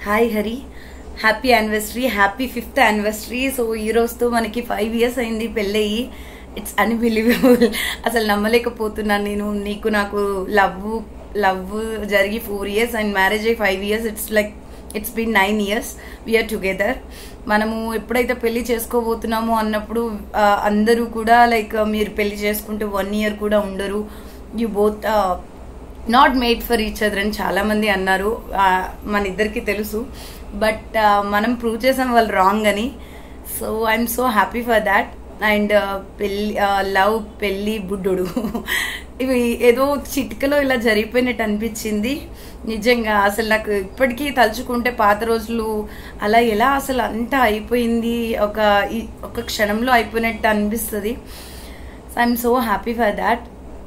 hi Hari happy anniversary happy fifth anniversary so ఈ రోజుతో మనకి ఫైవ్ ఇయర్స్ అయింది పెళ్ళయి ఇట్స్ అన్బిలీవబుల్ అసలు నమ్మలేకపోతున్నాను నేను నీకు నాకు లవ్ లవ్ జరిగి ఫోర్ ఇయర్స్ అండ్ మ్యారేజ్ అయ్యి five years it's like it's been nine years we're together మనము ఎప్పుడైతే పెళ్లి చేసుకోబోతున్నామో అన్నప్పుడు ఆ, అందరూ కూడా లైక్ మీరు పెళ్లి చేసుకుంటే వన్ ఇయర్ కూడా ఉండరు you both not made for each other అని చాలా మంది అన్నారు ఆ, మన ఇద్దరికి తెలుసు బట్ మనం ప్రూవ్ చేసాం వాళ్ళు రాంగ్ అని so I'm so happy for that and పెళ్ళి లవ్ పెళ్ళి బుడ్డోడు ఇవి ఏదో చిటికలో ఇలా జరిగిపోయినట్టు అనిపించింది నిజంగా అసలు నాకు ఇప్పటికీ తలుచుకుంటే పాత రోజులు అలా ఎలా అసలు అంతా అయిపోయింది ఒక ఈ- ఒక క్షణంలో అయిపోయినట్టు అనిపిస్తుంది so I'm so happy for that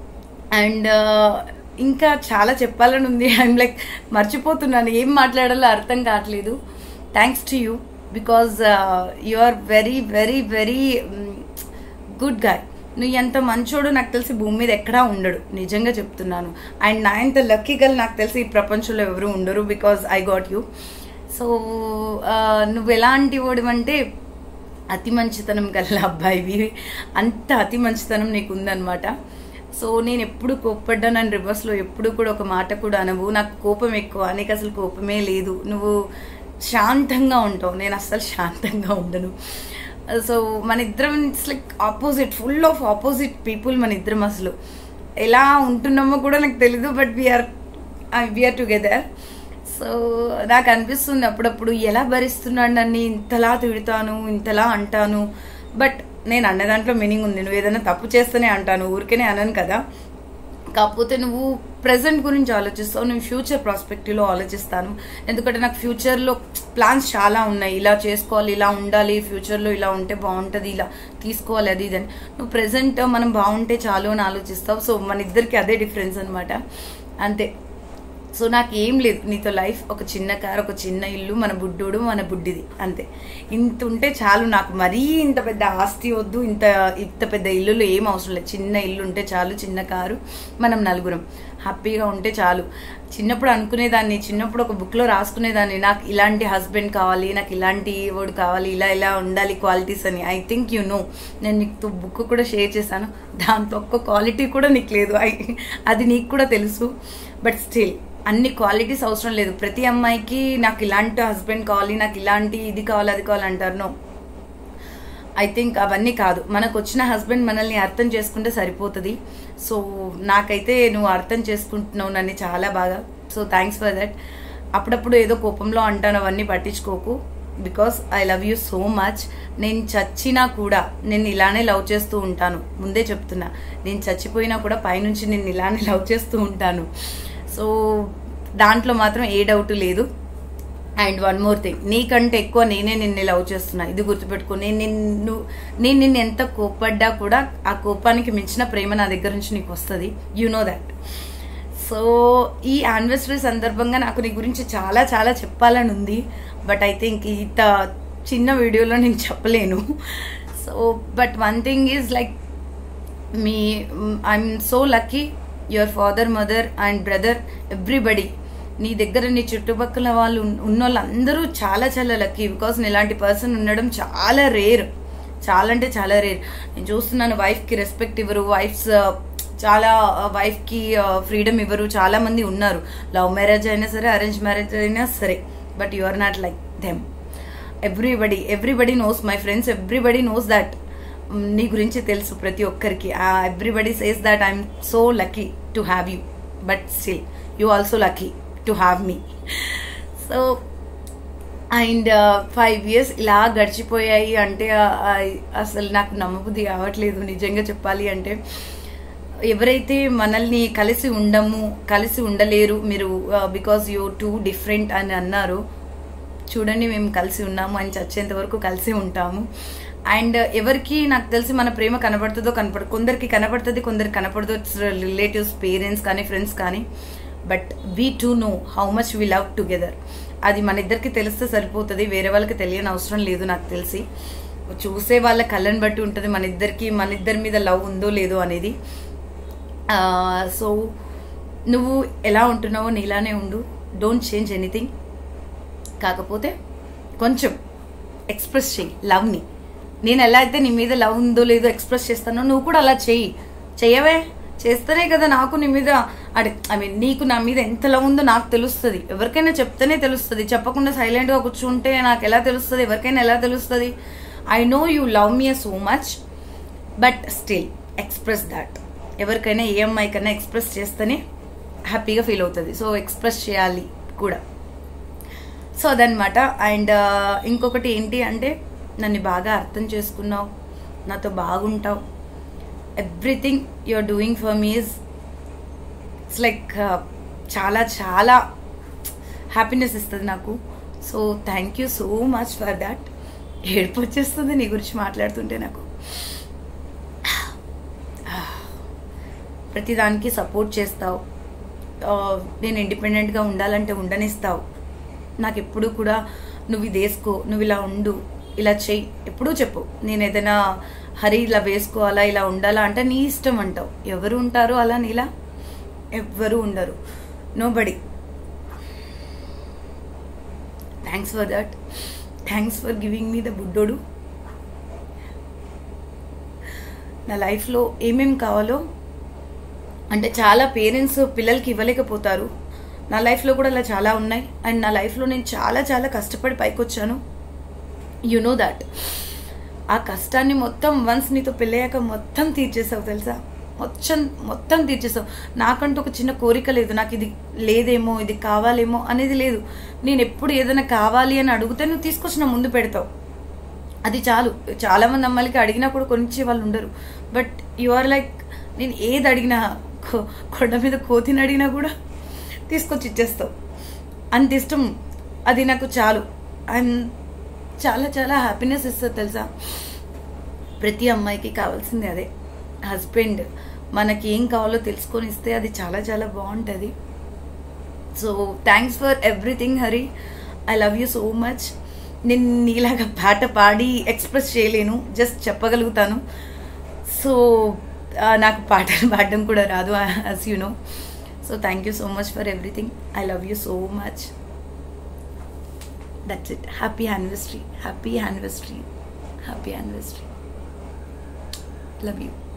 and ఇంకా చాలా చెప్పాలని ఉంది ఐఎమ్ లైక్ మర్చిపోతున్నాను ఏం మాట్లాడాలో అర్థం కావట్లేదు thanks to you because you are very very very good guy నువ్వు ఎంత మంచోడు నాకు తెలిసి భూమి మీద ఎక్కడా ఉండడు నిజంగా చెప్తున్నాను అండ్ నా ఎంత లక్కీ గల్ నాకు తెలిసి ఈ ప్రపంచంలో ఎవరు ఉండరు because I got you so నువ్వు ఎలాంటి వాడివంటే అతి మంచితనం గల అబ్బాయివి అంత అతి మంచితనం నీకు ఉందన్నమాట సో నేను ఎప్పుడు కోప్పడ్డా నన్ను రివర్స్లో ఎప్పుడు కూడా ఒక మాట కూడా అనవు నాకు కోపం ఎక్కువ నీకు అసలు కోపమే లేదు నువ్వు శాంతంగా ఉంటావు నేను అస్సలు శాంతంగా ఉండను సో మన ఇద్దరం it's like opposite full of opposite people మన ఇద్దరం అసలు ఎలా ఉంటున్నామో కూడా నాకు తెలీదు but we are we are together so నాకు అనిపిస్తుంది అప్పుడప్పుడు ఎలా భరిస్తున్నాడు నన్ను ఇంతలా తిడతాను ఇంతలా అంటాను బట్ నేను అన్న దాంట్లో మీనింగ్ ఉంది నువ్వు ఏదైనా తప్పు చేస్తేనే అంటాను ఊరికేనే అనను కదా కాకపోతే నువ్వు ప్రజెంట్ గురించి ఆలోచిస్తావు నేను ఫ్యూచర్ ప్రాస్పెక్టివ్లో ఆలోచిస్తాను ఎందుకంటే నాకు ఫ్యూచర్లో ప్లాన్స్ చాలా ఉన్నాయి ఇలా చేసుకోవాలి ఇలా ఉండాలి ఫ్యూచర్లో ఇలా ఉంటే బాగుంటుంది ఇలా తీసుకోవాలి అది ఇదని నువ్వు ప్రజెంట్ మనం బాగుంటే చాలు అని ఆలోచిస్తావు సో మన ఇద్దరికి అదే డిఫరెన్స్ అనమాట అంతే సో నాకు ఏం లేదు నీతో లైఫ్ ఒక చిన్న కార్ ఒక చిన్న ఇల్లు మన బుడ్డోడు మన బుడ్డిది అంతే ఇంత ఉంటే చాలు నాకు మరీ ఇంత పెద్ద ఆస్తి వద్దు ఇంత ఇంత పెద్ద ఇల్లులో ఏం అవసరం లేదు చిన్న ఇల్లు ఉంటే చాలు చిన్న కారు మనం నలుగురం హ్యాపీగా ఉంటే చాలు చిన్నప్పుడు అనుకునేదాన్ని చిన్నప్పుడు ఒక బుక్లో రాసుకునేదాన్ని నాకు ఇలాంటి హస్బెండ్ కావాలి నాకు ఇలాంటి వాడు కావాలి ఇలా ఇలా ఉండాలి క్వాలిటీస్ అని ఐ థింక్ యు నో నేను నీకు బుక్ కూడా షేర్ చేశాను దాంట్లో ఒక్క క్వాలిటీ కూడా నీకు లేదు I- అది నీకు కూడా తెలుసు బట్ స్టిల్ అన్ని క్వాలిటీస్ అవసరం లేదు ప్రతి అమ్మాయికి నాకు ఇలాంటి హస్బెండ్ కావాలి నాకు ఇలాంటి ఇది కావాలి అది కావాలి అంటారు నో ఐ థింక్ అవన్నీ కాదు మనకు వచ్చిన హస్బెండ్ మనల్ని అర్థం చేసుకుంటే సరిపోతుంది సో నాకైతే నువ్వు అర్థం చేసుకుంటున్నావు నన్ను చాలా బాగా సో థ్యాంక్స్ ఫర్ దట్ అప్పుడప్పుడు ఏదో కోపంలో అంటాను అవన్నీ పట్టించుకోకు because I love you so much నేను చచ్చినా కూడా నేను ఇలానే లవ్ చేస్తూ ఉంటాను ముందే చెప్తున్నా నేను చచ్చిపోయినా కూడా పైనుంచి నేను ఇలానే లవ్ చేస్తూ ఉంటాను సో దాంట్లో మాత్రం ఏ డౌట్ లేదు అండ్ వన్ మోర్ థింగ్ నీకంటే ఎక్కువ నేనే నిన్ను లవ్ చేస్తున్నా ఇది గుర్తుపెట్టుకో నేను నిన్ను నేను నిన్ను ఎంత కోప్పడ్డా కూడా ఆ కోపానికి మించిన ప్రేమ నా దగ్గర నుంచి నీకు వస్తుంది యు నో దాట్ సో ఈ యానివర్సరీ సందర్భంగా నాకు నీ గురించి చాలా చాలా చెప్పాలని ఉంది బట్ ఐ థింక్ ఇంత చిన్న వీడియోలో నేను చెప్పలేను so but one thing is like me I'm so lucky your father mother and brother everybody నీ దగ్గర నీ చుట్టుపక్కల వాళ్ళు ఉన్న- ఉన్న వాళ్ళందరూ చాలా చాలా లక్కీ బికాస్ నేను ఇలాంటి పర్సన్ ఉండడం చాలా రేర్ చాలా అంటే చాలా రేర్ నేను చూస్తున్నాను వైఫ్కి రెస్పెక్ట్ ఇవ్వరు వైఫ్స్ చాలా వైఫ్కి ఫ్రీడమ్ ఇవ్వరు చాలా మంది ఉన్నారు లవ్ మ్యారేజ్ అయినా సరే అరేంజ్ మ్యారేజ్ అయినా సరే but you are not like them everybody everybody knows my friends everybody knows that నీ గురించి తెలుసు ప్రతి ఒక్కరికి everybody says that I'm so lucky to have you but still you also lucky to have me so and five years ఇలా గడిచిపోయాయి అంటే ఆ, అసలు నాకు నమ్మబుద్ధి కావట్లేదు నిజంగా చెప్పాలి అంటే ఎవరైతే మనల్ని కలిసి ఉండము కలిసి ఉండలేరు మీరు బికాజ్ యూ టూ డిఫరెంట్ అని అన్నారు చూడండి మేము కలిసి ఉన్నాము అని చచ్చేంత వరకు కలిసి ఉంటాము అండ్ ఎవరికి నాకు తెలిసి మన ప్రేమ కనబడుతుందో కనపడ కొందరికి కనబడుతుంది కొందరికి కనపడదు రిలేటివ్స్ పేరెంట్స్ కానీ ఫ్రెండ్స్ కానీ but we too know how much we love together అది మన ఇద్దరికి తెలిస్తే సరిపోతుంది వేరే వాళ్ళకి తెలియని అవసరం లేదు నాకు తెలిసి చూసే వాళ్ళ కళ్ళని బట్టి ఉంటుంది మన ఇద్దరికి మన ఇద్దరి మీద లవ్ ఉందో లేదో అనేది సో నువ్వు ఎలా ఉంటున్నావో నీలానే ఉండు డోంట్ చేంజ్ ఎనీథింగ్ కాకపోతే కొంచెం ఎక్స్ప్రెస్ చెయ్యి లవ్ని నేను ఎలా అయితే నీ మీద లవ్ ఉందో లేదో ఎక్స్ప్రెస్ చేస్తానో నువ్వు కూడా అలా చెయ్యి చెయ్యవే చేస్తేనే కదా నాకు నీ మీద అడే ఐ మీన్ నీకు నా మీద ఎంత లవ్ ఉందో నాకు తెలుస్తుంది ఎవరికైనా చెప్తేనే తెలుస్తుంది చెప్పకుండా సైలెంట్గా కూర్చుంటే నాకు ఎలా తెలుస్తుంది ఎవరికైనా ఎలా తెలుస్తుంది I know you love me so much but still express that ఎవరికైనా ఏ అమ్మాయికైనా ఎక్స్ప్రెస్ చేస్తేనే హ్యాపీగా ఫీల్ అవుతుంది సో ఎక్స్ప్రెస్ చేయాలి కూడా సో అదనమాట అండ్ ఇంకొకటి ఏంటి అంటే నన్ను బాగా అర్థం చేసుకున్నావు నాతో బాగుంటావు everything you are doing for me is it's like చాలా చాలా హ్యాపీనెస్ ఇస్తుంది నాకు so thank you so much for that ఏడుపు వచ్చేస్తుంది నీ గురించి మాట్లాడుతుంటే నాకు ప్రతిదానికి సపోర్ట్ చేస్తావు ఆ, నేను ఇండిపెండెంట్గా ఉండాలంటే ఉండనిస్తావు నాకు ఎప్పుడు కూడా నువ్వు ఇది వేసుకో నువ్వు ఇలా ఉండు ఇలా చెయ్యి ఎప్పుడూ చెప్పు నేను ఏదైనా హరి ఇలా వేసుకోవాలా ఇలా ఉండాలా అంటే నీ ఇష్టం అంటావు ఎవరు ఉంటారు అలా నీలా ఎవ్వరు ఉండరు nobody thanks for that thanks for giving me the బుడ్డోడు నా లైఫ్లో ఏమేం కావాలో అంటే చాలా పేరెంట్స్ పిల్లలకి ఇవ్వలేకపోతారు నా లైఫ్లో కూడా అలా చాలా ఉన్నాయి అండ్ నా లైఫ్లో నేను చాలా చాలా కష్టపడి పైకి వచ్చాను యు నో దాట్ ఆ కష్టాన్ని మొత్తం వన్స్ నీతో పెళ్ళయ్యాక మొత్తం తీర్చేసావు తెలుసా మొత్తం మొత్తం తీర్చేసావు నాకంటూ ఒక చిన్న కోరిక లేదు నాకు ఇది లేదేమో ఇది కావాలేమో అనేది లేదు నేను ఎప్పుడు ఏదైనా కావాలి అని అడిగితే నువ్వు తీసుకొచ్చి నా ముందు పెడతావు అది చాలు చాలా మంది అమ్మాయిలకి అడిగినా కూడా కొనిచ్చే వాళ్ళు ఉండరు బట్ యు ఆర్ లైక్ నేను ఏది అడిగినా కొ- కొండ మీద కోతిని అడిగినా కూడా తీసుకొచ్చి ఇచ్చేస్తావు అంత ఇష్టం అది నాకు చాలు అండ్ చాలా చాలా హ్యాపీనెస్ ఇస్తుంది తెలుసా ప్రతి అమ్మాయికి కావాల్సింది అదే హస్బెండ్ మనకి ఏం కావాలో తెలుసుకొని ఇస్తే అది చాలా చాలా బాగుంటుంది so thanks for everything Hari I love you so much నేను నీలాగా పాట పాడి ఎక్స్ప్రెస్ చేయలేను జస్ట్ చెప్పగలుగుతాను సో నాకు పాటలు పాడడం కూడా రాదు as you know so thank you so much for everything I love you so much that's it happy anniversary happy anniversary happy anniversary love you